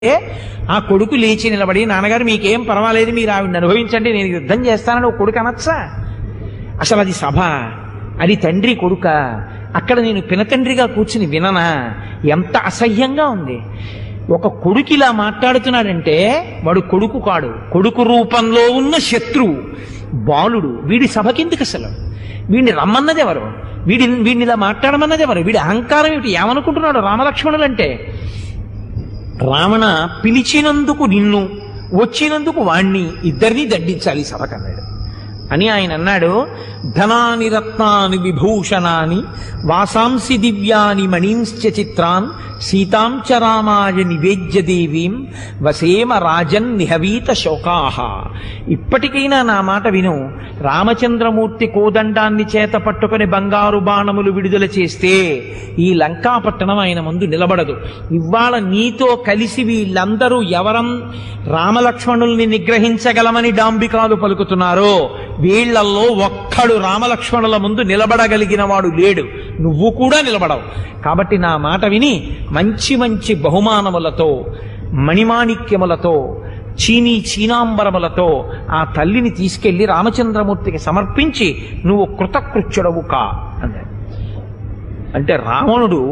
ఏ, ఆ కొడుకు లేచి నిలబడి నాన్నగారు మీకేం పర్వాలేదు మీరు ఆవిడని అనుభవించండి నేను యుద్ధం చేస్తానని ఒక కొడుకు అనొచ్చా అసలు అది సభ అది తండ్రి కొడుక అక్కడ నేను పినతండ్రిగా కూర్చుని విననా ఎంత అసహ్యంగా ఉంది ఒక కొడుకు ఇలా మాట్లాడుతున్నాడంటే వాడు కొడుకు కాడు కొడుకు రూపంలో ఉన్న శత్రువు బాలుడు వీడి సభకిందుకు అసలు వీడిని రమ్మన్నది ఎవరు వీడి వీడిని ఇలా మాట్లాడమన్నది ఎవరు వీడి అహంకారం ఏమిటి ఏమనుకుంటున్నాడు రామలక్ష్మణులు అంటే రావణ పిలిచినందుకు నిన్ను వచ్చినందుకు వాణ్ణి ఇద్దరినీ దండించాలి సభకన్నాడు అని ఆయన అన్నాడు ధనాని రత్నాని విభూషణాని వాసాంసి దివ్యాని మణీంశ్చ చిత్రాన్ సీతాంచ రామాయ నివేద్య దేవీం వసేమ రాజన్ నిహవీత శోకాహ ఇప్పటికైనా నా మాట విను రామచంద్రమూర్తి కోదండాన్ని చేత పట్టుకొని బంగారు బాణములు విడుదల చేస్తే ఈ లంకాపట్టణం ఆయన ముందు నిలబడదు ఇవాళ నీతో కలిసి వీళ్ళందరూ ఎవరం రామలక్ష్మణుల్ని నిగ్రహించగలమని డాంబికాలు పలుకుతున్నారో వీళ్లల్లో ఒక్కడు రామలక్ష్మణుల ముందు నిలబడగలిగిన వాడు లేడు నువ్వు కూడా నిలబడవు కాబట్టి నా మాట విని మంచి మంచి బహుమానములతో మణిమాణిక్యములతో చీనీ చీనాంబరములతో ఆ తల్లిని తీసుకెళ్లి రామచంద్రమూర్తికి సమర్పించి నువ్వు కృతకృత్యుడవు కా అన్నాడు అంటే రావణుడు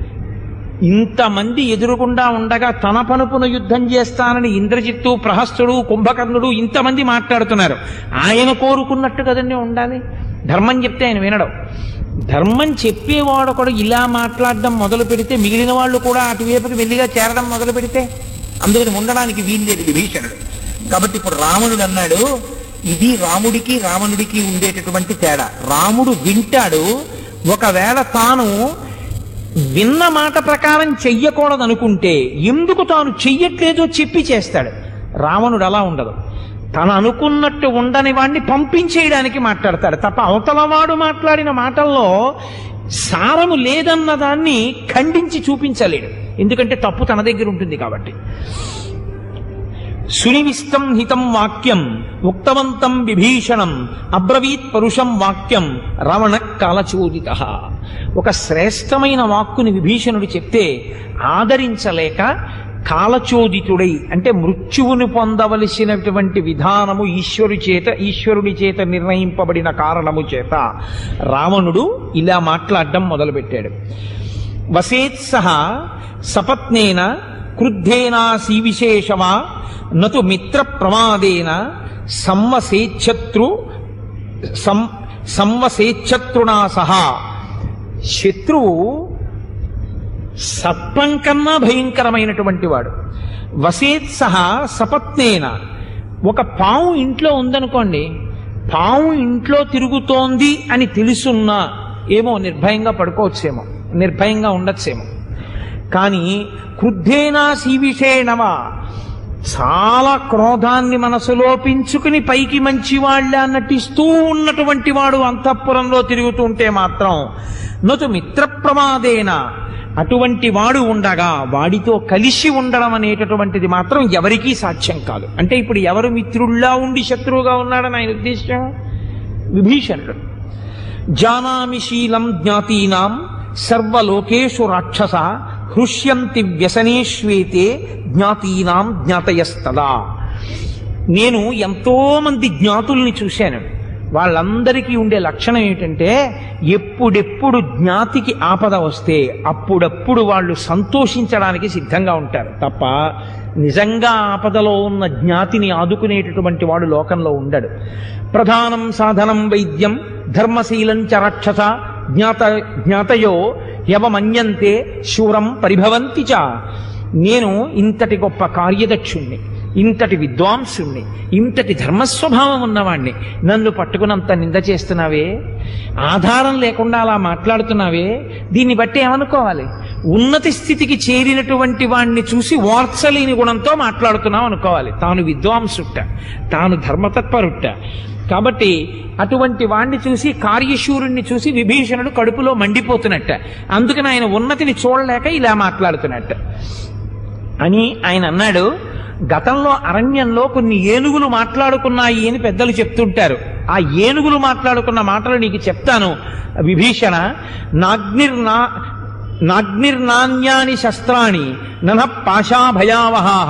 ఇంతమంది ఎదురుగుండా ఉండగా తన పనుపున యుద్ధం చేస్తానని ఇంద్రజిత్తు ప్రహస్తుడు కుంభకర్ణుడు ఇంతమంది మాట్లాడుతున్నారు ఆయన కోరుకున్నట్టు కదండి ఉండాలి ధర్మం చెప్తే ఆయన వినడం ధర్మం చెప్పేవాడు కూడా ఇలా మాట్లాడడం మొదలు పెడితే మిగిలిన వాళ్ళు కూడా అటువైపుకి మెల్లిగా చేరడం మొదలు పెడితే అందుకని ఉండడానికి వీల్లేదు విభీషణుడు కాబట్టి ఇప్పుడు రావణుడు అన్నాడు ఇది రాముడికి రావణుడికి ఉండేటటువంటి తేడా రాముడు వింటాడు ఒకవేళ తాను విన్న మాట ప్రకారం చెయ్యకూడదనుకుంటే ఎందుకు తాను చెయ్యట్లేదో చెప్పి చేస్తాడు రావణుడు అలా ఉండదు తను అనుకున్నట్టు ఉండని వాడిని పంపించేయడానికి మాట్లాడతాడు తప్ప అవతలవాడు మాట్లాడిన మాటల్లో సారము లేదన్న దాన్ని ఖండించి చూపించలేడు ఎందుకంటే తప్పు తన దగ్గర ఉంటుంది కాబట్టి సునివిష్టం హితం వాక్యం ఉక్తవంతం విభీషణం అబ్రవీత్ పరుషం వాక్యం రావణ కాలచోదిత ఒక శ్రేష్టమైన వాక్కుని విభీషణుడు చెప్తే ఆదరించలేక కాలచోదితుడై అంటే మృత్యువుని పొందవలసినటువంటి విధానము ఈశ్వరు చేత ఈశ్వరుని చేత నిర్ణయింపబడిన కారణము చేత రావణుడు ఇలా మాట్లాడడం మొదలుపెట్టాడు వసేత్సహ సపత్నేన క్రుద్ధేనా సీవిశేషవా నతు మిత్ర ప్రమాదేన సంవసేచ్ఛత్రు సం సంవసేచ్ఛత్రునా సహా శత్రువు సర్పం కన్నా భయంకరమైనటువంటి వాడు వసేత్ సహా సపత్నేన ఒక పాము ఇంట్లో ఉందనుకోండి పాము ఇంట్లో తిరుగుతోంది అని తెలుసున్నా ఏమో నిర్భయంగా పడుకోవచ్చేమో నిర్భయంగా ఉండొచ్చేమో కానీ క్రుద్ధేనా సీవిషేణవా చాలా క్రోధాన్ని మనసులో పెంచుకుని పైకి మంచి వాళ్ళ నటిస్తూ ఉన్నటువంటి వాడు అంతఃపురంలో తిరుగుతూ ఉంటే మాత్రం నటు మిత్ర ప్రమాదేన అటువంటి వాడు ఉండగా వాడితో కలిసి ఉండడం అనేటటువంటిది మాత్రం ఎవరికీ సాధ్యం కాదు అంటే ఇప్పుడు ఎవరు మిత్రుల్లా ఉండి శత్రువుగా ఉన్నాడని ఆయన ఉద్దేశం విభీషణుడు జానామి శీలం జ్ఞాతీనాం సర్వలోకేషు రాక్షస హృష్యంతి వ్యసనేష్వేతే జ్ఞాతీనాం జ్ఞాతయస్తదా నేను ఎంతో మంది జ్ఞాతుల్ని చూశాను వాళ్ళందరికీ ఉండే లక్షణం ఏమిటంటే ఎప్పుడెప్పుడు జ్ఞాతికి ఆపద వస్తే అప్పుడప్పుడు వాళ్ళు సంతోషించడానికి సిద్ధంగా ఉంటారు తప్ప నిజంగా ఆపదలో ఉన్న జ్ఞాతిని ఆదుకునేటటువంటి వాడు లోకంలో ఉండడు ప్రధానం సాధనం వైద్యం ధర్మశీలం చ రాక్షస జ్ఞాత జ్ఞాతయో యవమన్యంతే శూరం పరిభవంతి చ నేను ఇంతటి గొప్ప కార్యదక్షుణ్ణి ఇంతటి విద్వాంసుణ్ణి ఇంతటి ధర్మస్వభావం ఉన్నవాణ్ణి నన్ను పట్టుకునంత నింద చేస్తున్నావే ఆధారం లేకుండా అలా మాట్లాడుతున్నావే దీన్ని బట్టి ఏమనుకోవాలి ఉన్నతి స్థితికి చేరినటువంటి వాణ్ణి చూసి వార్చలేని గుణంతో మాట్లాడుతున్నాం అనుకోవాలి తాను విద్వాంసుట్ట తాను ధర్మతత్పరుట్ట కాబట్టి అటువంటి వాణ్ణి చూసి కార్యశూరుణ్ణి చూసి విభీషణుడు కడుపులో మండిపోతున్నట్ట అందుకని ఆయన ఉన్నతిని చూడలేక ఇలా మాట్లాడుతున్నట్ట అని ఆయన అన్నాడు గతంలో అరణ్యంలో కొన్ని ఏనుగులు మాట్లాడుకున్నాయి అని పెద్దలు చెప్తుంటారు ఆ ఏనుగులు మాట్లాడుకున్న మాటలు నీకు చెప్తాను విభీషణ నాగ్నిర్నా నాగ్నిర్నాణ్యాని శస్త్రాణి నన పాశాభయావహా